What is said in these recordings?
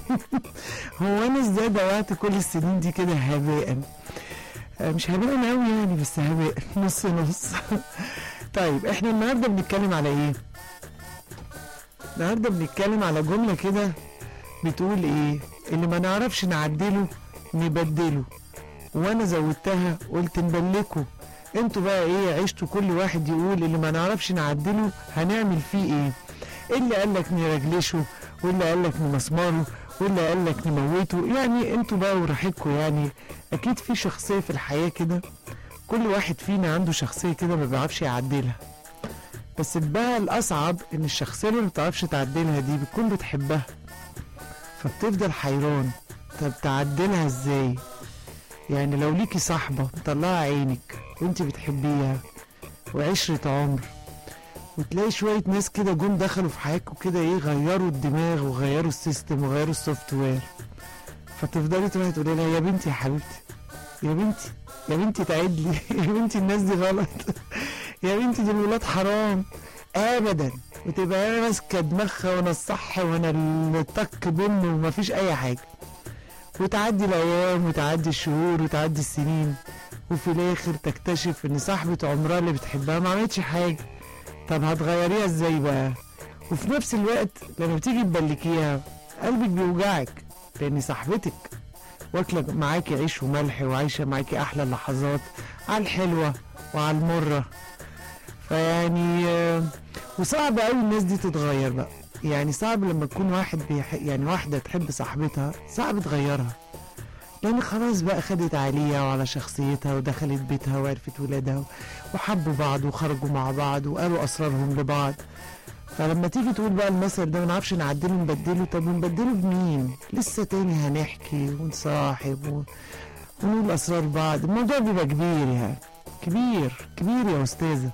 هو انا ازاي ضيعت كل السنين دي كده هباء آه، مش هباء قوي يعني بس هباء نص نص طيب احنا النهارده بنتكلم على ايه النهارده بنتكلم على جمله كده بتقول ايه اللي ما نعرفش نعدله نبدله وانا زودتها قلت نبلكه انتوا بقى ايه عشتوا كل واحد يقول اللي ما نعرفش نعدله هنعمل فيه ايه اللي قالك نرجلشه واللي قالك نمسمره واللي قالك نموته يعني انتوا بقى وراحتكم يعني اكيد في شخصيه في الحياه كده كل واحد فينا عنده شخصيه كده ما بيعرفش يعدلها بس بقى الاصعب ان الشخصيه اللي ما بتعرفش تعدلها دي بتكون بتحبها فبتفضل حيران طب تعدلها ازاي يعني لو ليكي صاحبة مطلعة عينك وانت بتحبيها وعشرة عمر وتلاقي شوية ناس كده جم دخلوا في حياتكم كده ايه غيروا الدماغ وغيروا السيستم وغيروا السوفت وير فتفضلي تروحي تقولي لها يا بنتي يا حبيبتي يا بنتي يا بنتي تعدلي يا بنتي الناس دي غلط يا بنتي دي الولاد حرام ابدا وتبقى انا ماسكه دماغها وانا الصح وانا الطك بن ومفيش اي حاجه وتعدي الايام وتعدي الشهور وتعدي السنين وفي الاخر تكتشف ان صاحبة عمرها اللي بتحبها ما عملتش حاجة طب هتغيريها ازاي بقى وفي نفس الوقت لما بتيجي تبلكيها قلبك بيوجعك لان صاحبتك واكلة معاكي عيش وملح وعايشة معاكي احلى اللحظات على الحلوة وعلى المرة فيعني آه، وصعب قوي الناس دي تتغير بقى يعني صعب لما تكون واحد بيح... يعني واحدة تحب صاحبتها صعب تغيرها لأن خلاص بقى خدت عليها وعلى شخصيتها ودخلت بيتها وعرفت ولادها وحبوا بعض وخرجوا مع بعض وقالوا أسرارهم لبعض فلما تيجي تقول بقى المثل ده ما نعرفش نعدله نبدله طب ونبدله بمين؟ لسه تاني هنحكي ونصاحب و... ونقول أسرار بعض الموضوع بيبقى كبير يعني كبير كبير يا أستاذة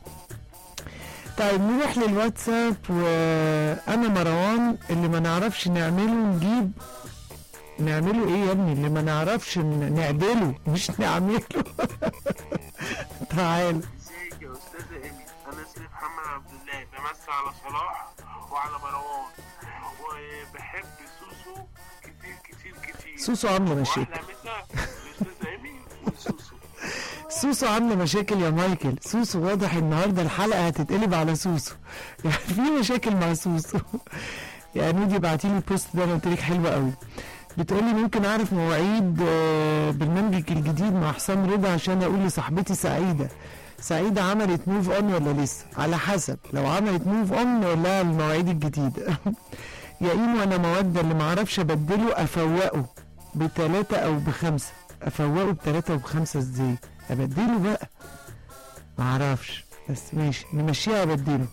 طيب نروح للواتساب وانا مروان اللي ما نعرفش نعمله نجيب نعمله ايه يا ابني اللي ما نعرفش ن- نعدله مش نعمله تعال ازيك يا استاذة ايمي انا اسمي محمد عبد الله بمسي على صلاح وعلى مروان وبحب سوسو كتير كتير كتير سوسو عامله مشاكل واحلى مسا الاستاذة ايمي وسوسو سوسو عامله مشاكل يا مايكل سوسو واضح النهارده الحلقه هتتقلب على سوسو يعني في مشاكل مع سوسو يعني ودي بعتي لي البوست ده انا قلت لك حلو قوي بتقولي ممكن اعرف مواعيد آه، برنامجك الجديد مع حسام رضا عشان اقول لصاحبتي سعيده سعيده عملت موف اون ولا لسه على حسب لو عملت موف اون نقول لها المواعيد الجديده يا ايمو انا مواد اللي معرفش ابدله افوقه بتلاتة او بخمسة افوقه بتلاتة وبخمسة ازاي ابدله بقى معرفش بس ماشي نمشيها ابدله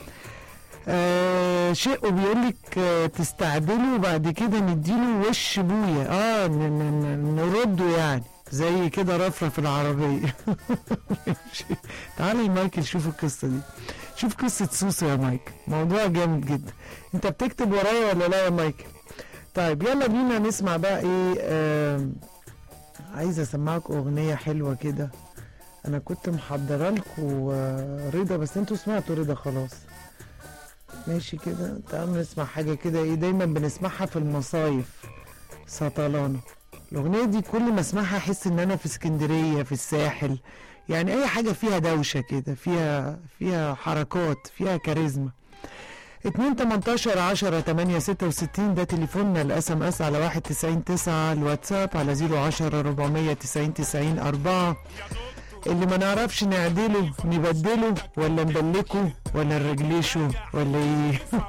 آه شقه بيقول لك آه تستعدله وبعد كده نديله وش بويا اه ن- ن- ن- نرده يعني زي كده رفرف العربية ماشي. تعالى يا مايكل شوف القصة دي شوف قصة سوسو يا مايكل موضوع جامد جدا انت بتكتب ورايا ولا لا يا مايكل طيب يلا بينا نسمع بقى ايه آه عايز اسمعك اغنية حلوة كده انا كنت محضره لكم رضا بس انتوا سمعتوا رضا خلاص ماشي كده تعالوا نسمع حاجة كده ايه دايما بنسمعها في المصايف سطلانة الأغنية دي كل ما اسمعها أحس إن أنا في اسكندرية في الساحل يعني أي حاجة فيها دوشة كده فيها فيها حركات فيها كاريزما اتنين تمنتاشر عشرة تمانية ستة وستين ده تليفوننا الاس ام اس على واحد تسعين تسعة الواتساب على زيرو عشرة ربعمية تسعين تسعين أربعة اللي ما نعرفش نعدله نبدله ولا نبلكه ولا نرجلشه ولا ايه